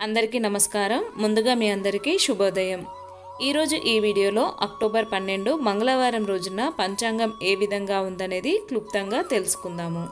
అందరికీ నమస్కారం ముందుగా మీ అందరికీ శుభోదయం ఈరోజు ఈ వీడియోలో అక్టోబర్ పన్నెండు మంగళవారం రోజున పంచాంగం ఏ విధంగా ఉందనేది క్లుప్తంగా తెలుసుకుందాము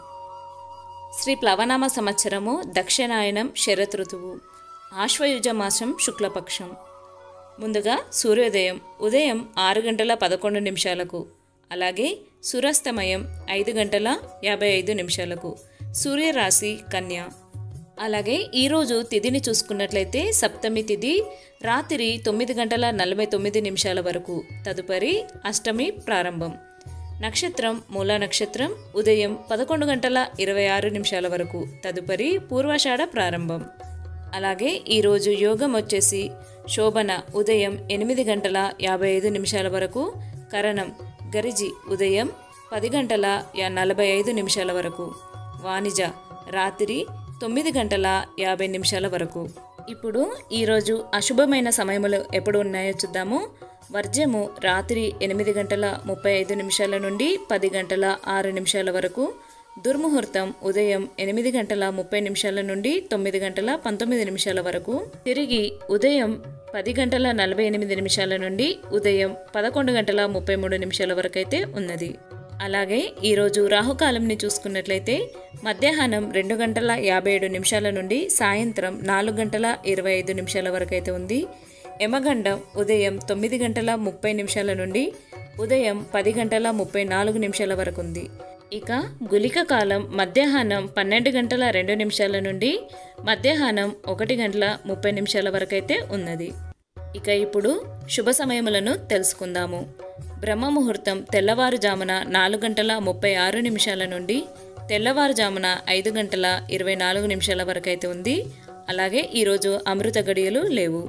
శ్రీ ప్లవనామ సంవత్సరము దక్షిణాయనం శరత్ ఋతువు ఆశ్వయుజ మాసం శుక్లపక్షం ముందుగా సూర్యోదయం ఉదయం ఆరు గంటల పదకొండు నిమిషాలకు అలాగే సూర్యాస్తమయం ఐదు గంటల యాభై ఐదు నిమిషాలకు సూర్యరాశి కన్య అలాగే ఈరోజు తిథిని చూసుకున్నట్లయితే సప్తమి తిథి రాత్రి తొమ్మిది గంటల నలభై తొమ్మిది నిమిషాల వరకు తదుపరి అష్టమి ప్రారంభం నక్షత్రం మూల నక్షత్రం ఉదయం పదకొండు గంటల ఇరవై ఆరు నిమిషాల వరకు తదుపరి పూర్వాషాఢ ప్రారంభం అలాగే ఈరోజు యోగం వచ్చేసి శోభన ఉదయం ఎనిమిది గంటల యాభై ఐదు నిమిషాల వరకు కరణం గరిజి ఉదయం పది గంటల యా- నలభై ఐదు నిమిషాల వరకు వాణిజ రాత్రి తొమ్మిది గంటల యాభై నిమిషాల వరకు ఇప్పుడు ఈరోజు అశుభమైన సమయములు ఎప్పుడు ఉన్నాయో చూద్దాము వర్జము రాత్రి ఎనిమిది గంటల ముప్పై ఐదు నిమిషాల నుండి పది గంటల ఆరు నిమిషాల వరకు దుర్ముహూర్తం ఉదయం ఎనిమిది గంటల ముప్పై నిమిషాల నుండి తొమ్మిది గంటల పంతొమ్మిది నిమిషాల వరకు తిరిగి ఉదయం పది గంటల నలభై ఎనిమిది నిమిషాల నుండి ఉదయం పదకొండు గంటల ముప్పై మూడు నిమిషాల వరకు అయితే ఉన్నది అలాగే ఈరోజు రాహుకాలంని చూసుకున్నట్లయితే మధ్యాహ్నం రెండు గంటల యాభై ఏడు నిమిషాల నుండి సాయంత్రం నాలుగు గంటల ఇరవై ఐదు నిమిషాల వరకు అయితే ఉంది యమగండం ఉదయం తొమ్మిది గంటల ముప్పై నిమిషాల నుండి ఉదయం పది గంటల ముప్పై నాలుగు నిమిషాల వరకు ఉంది ఇక గులిక కాలం మధ్యాహ్నం పన్నెండు గంటల రెండు నిమిషాల నుండి మధ్యాహ్నం ఒకటి గంటల ముప్పై నిమిషాల వరకు అయితే ఉన్నది ఇక ఇప్పుడు శుభ సమయములను తెలుసుకుందాము బ్రహ్మ ముహూర్తం తెల్లవారుజామున నాలుగు గంటల ముప్పై ఆరు నిమిషాల నుండి తెల్లవారుజామున ఐదు గంటల ఇరవై నాలుగు నిమిషాల వరకు అయితే ఉంది అలాగే ఈరోజు అమృత గడియలు లేవు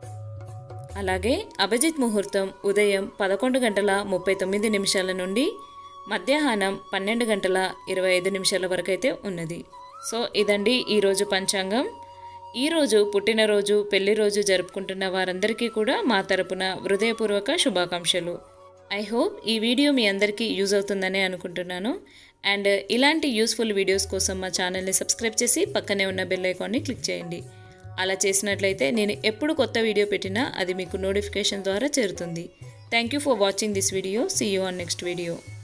అలాగే అభిజిత్ ముహూర్తం ఉదయం పదకొండు గంటల ముప్పై తొమ్మిది నిమిషాల నుండి మధ్యాహ్నం పన్నెండు గంటల ఇరవై ఐదు నిమిషాల వరకు అయితే ఉన్నది సో ఇదండి ఈరోజు పంచాంగం ఈరోజు పుట్టినరోజు పెళ్లి రోజు జరుపుకుంటున్న వారందరికీ కూడా మా తరపున హృదయపూర్వక శుభాకాంక్షలు ఐ హోప్ ఈ వీడియో మీ అందరికీ యూజ్ అవుతుందనే అనుకుంటున్నాను అండ్ ఇలాంటి యూస్ఫుల్ వీడియోస్ కోసం మా ఛానల్ని సబ్స్క్రైబ్ చేసి పక్కనే ఉన్న బెల్ ఐకాన్ని క్లిక్ చేయండి అలా చేసినట్లయితే నేను ఎప్పుడు కొత్త వీడియో పెట్టినా అది మీకు నోటిఫికేషన్ ద్వారా చేరుతుంది thank you for watching this video see you on next video